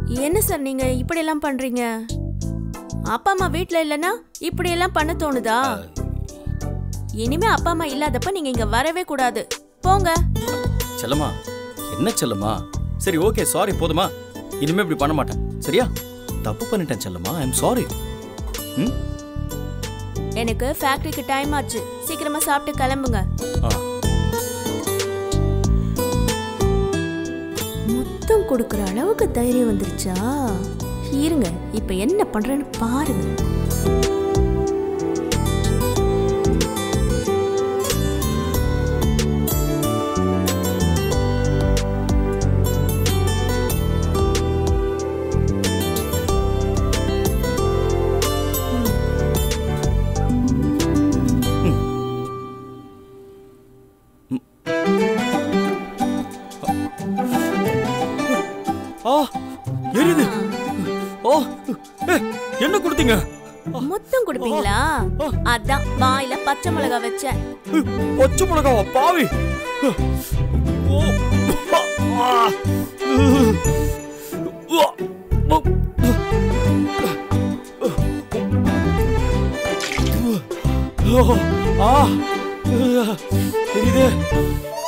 என்ன சார் நீங்க இப்படி எல்லாம் பண்றீங்க அப்பா அம்மா வீட்ல இல்லனா இப்படி எல்லாம் பண்ண தோணுதா இனிமே அப்பா அம்மா இல்லாதப்ப நீங்க இங்க வரவே கூடாது போங்க செல்லம்மா என்ன செல்லம்மா சரி ஓகே சாரி போதுமா இனிமே இப்படி பண்ண மாட்டேன் சரியா தப்பு பண்ணிட்டேன் செல்லம்மா ஐ எம் சாரி ம் எனக்கு ஃபேக்டரிக்கு டைம் ஆச்சு சீக்கிரமா சாப்பிட்டு கிளம்புங்க ஆ முத்தம் கொடுக்குற அளவுக்கு தைரியம் வந்துருச்சா இருங்க இப்ப என்ன பண்றேன்னு பாருங்க ஆ எரியுது ஓ ஏ, என்ன கொடுத்தீங்க முத்தம் கொடுப்பீங்களா அதான் வாயில பச்சை மிளகா வச்சேன் பச்சை மிளகாவா பாவி ஓ ஆ. ஆ எரியுது